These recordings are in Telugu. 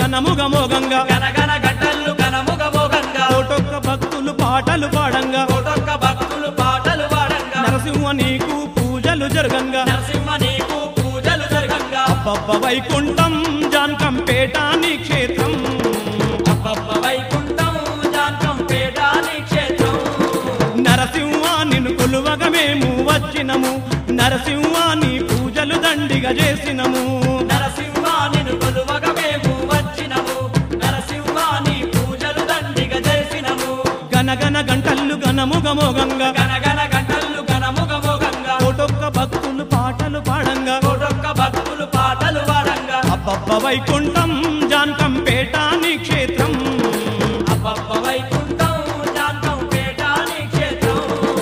ఘనముగ మోగంగా గనగన గంటలు గనముగ మోగంగా కోటొక్క భక్తులు పాటలు పాడంగా కోటొక్క భక్తులు పాటలు పాడంగా నరసింహ నీకు పూజలు జరగంగా నరసింహ నీకు పూజలు జరగంగా అబ్బబ్బ వైకుంఠం జాన్కంపేట నీ క్షేత్రం అబ్బబ్బ వైకుంఠం జాంకంపేట నీ క్షేత్రం నరసింహ నిన్ను కొలువగ మేము వచ్చినము నరసింహ నీ పూజలు దండిగా చేసినము నరసింహ నిన్ను కొలువగ మేము వచ్చినము నరసింహ నీ పూజలు దండిగ చేసినము గనగన గంటలు గనముగ మోగంగా గనగన గంటలు గనముగ మోగంగా కోటొక్క భక్తులు పాటలు పాడంగా కోటొక్క భక్తులు పాటలు పాడంగా అబ్బబ్బ వైకుంఠం జాన్కంపేట నీ క్షేత్రం అబ్బబ్బ వైకుంఠం జాంకంపేట నీ క్షేత్రం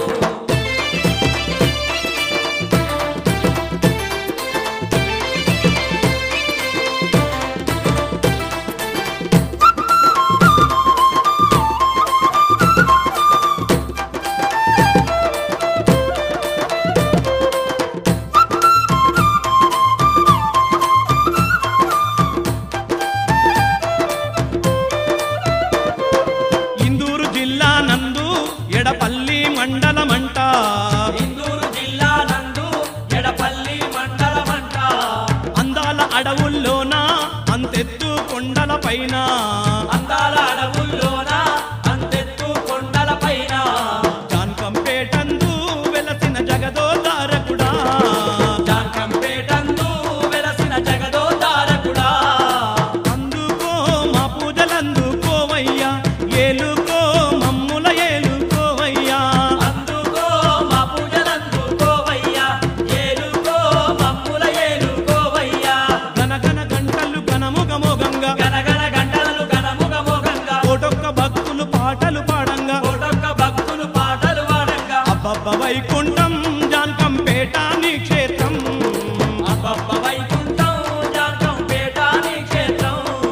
ఇందూరు జిల్లా నందు ఎడపల్లి మండలమంట ఇందూరు జిల్లా నందు ఎడపల్లి మండలమంట అందాల అడవుల్లోన అంతెత్తు కొండల పైన అందాల అడవుల్లోన అంతెత్తు కొండల పైన జాన్కంపేటందు వెలసిన జగదోదారకుడా జాంకంపేటందు వెలసిన జగదోదారకుడా అందుకో మా పూజలందుకోవయ్యా ఏలుకో మమ్ముల ఏలుకోవయ్యా అందుకో మా పూజలందుకోవయ్యా ఏలుకో మమ్ముల ఏలుకోవయ్యా గనగన గంటలు గనముగ మోగంగా గనగన గంటలు గనముగ మోగంగా కోటొక్క భక్తులు పాటలు పాడంగా కోటొక్క భక్తులు పాటలు పాడంగా అబ్బబ్బ వైకుంఠం జాన్కంపేట నీ క్షేత్రం అబ్బబ్బ వైకుంఠం జాంకంపేట నీ క్షేత్రం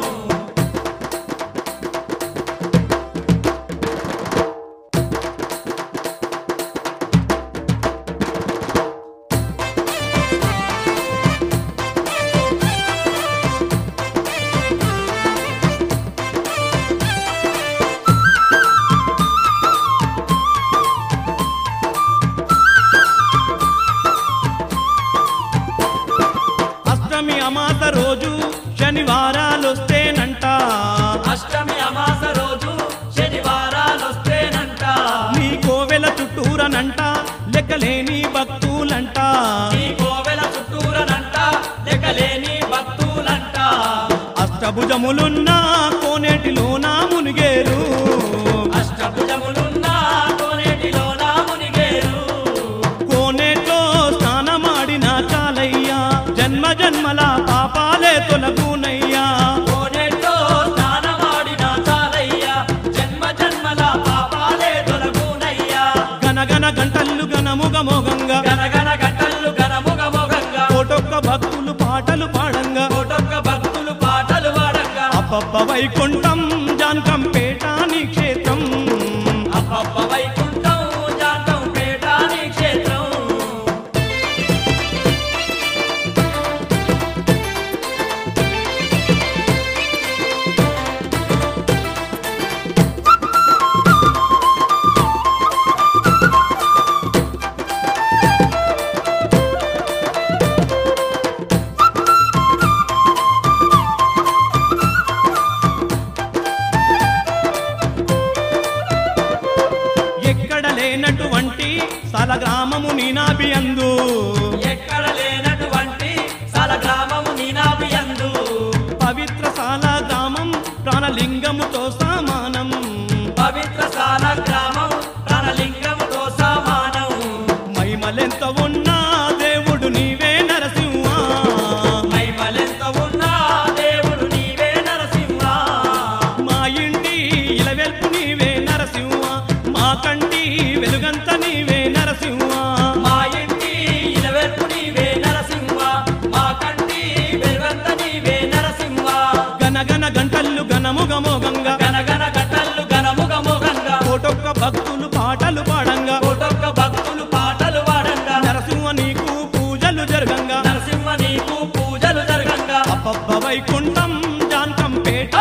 అష్టమి అమాత రోజు శనివారాలొస్తేనంట అష్టమి అమాస రోజు శనివారాలొస్తేనంట నీ కోవెల చుట్టూరనంట లెక్కలేని భక్తులంట ఈ కోవెల చుట్టూరనంట లెక్కలేని భక్తులంట అష్టభుజములున్న కోనేటిలోన మునిగేరు అష్టభుజములున్న కోనేటిలోన మునిగేరు కోనేట్లో స్నానమాడిన చాలయ్యా జన్మ జన్మల పాపాలే తొలగునయ్యా కోనేట్లో స్నానమాడిన చాలయ్యా జన్మ జన్మల పాపాలే తొలగునయ్యా గనగన గంటలు గనముగ మోగంగా గనగన గంటలు గనముగ మోగంగా కోటొక్క భక్తులు పాటలు పాడంగా కోటొక్క భక్తులు పాటలు పాడంగా అబ్బబ్బ వైకుంఠం జాన్కంపేట నీ క్షేత్రం అబ్బబ్బ వైకుంఠం జాంకంపేట నీ క్షేత్రం ఎక్కడ లేనటువంటి సలగ్రామము నీనాభి అందు ఎక్కడ లేనటువంటి సల గ్రామము నీనాభియందు పవిత్ర సాల గ్రామం ప్రాణలింగముతో సమానం పవిత్రశాల గ్రామం ప్రాణలింగముతో సమానం మైమలెంత ఉన్నా దేవుడు నీవే నరసింహ మైమలెంత ఉన్నా దేవుడు నీవే నరసింహ మా ఇంటి ఇలవెల్పు నీవే నరసింహ మా కంటి వెలుగంత నీవే నరసింహ మా ఇంటి ఇలవెల్పు నీవే నరసింహ మా కంటి వెలుగంత నీవే నరసింహ గనగన గంటలు గనముగ మోగంగా గనగన గట్టలు గనముగ మోగంగా కోటొక్క భక్తులు పాటలు పాడంగా కోటొక్క భక్తులు పాటలు పాడంగా నరసింహ నీకు పూజలు జరగంగా నరసింహ నీకు పూజలు జరగంగా అబ్బబ్బ వైకుంఠం జాన్కంపేట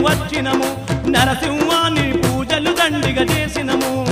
వచ్చినము నరసింహాని పూజలు దండిగా చేసినము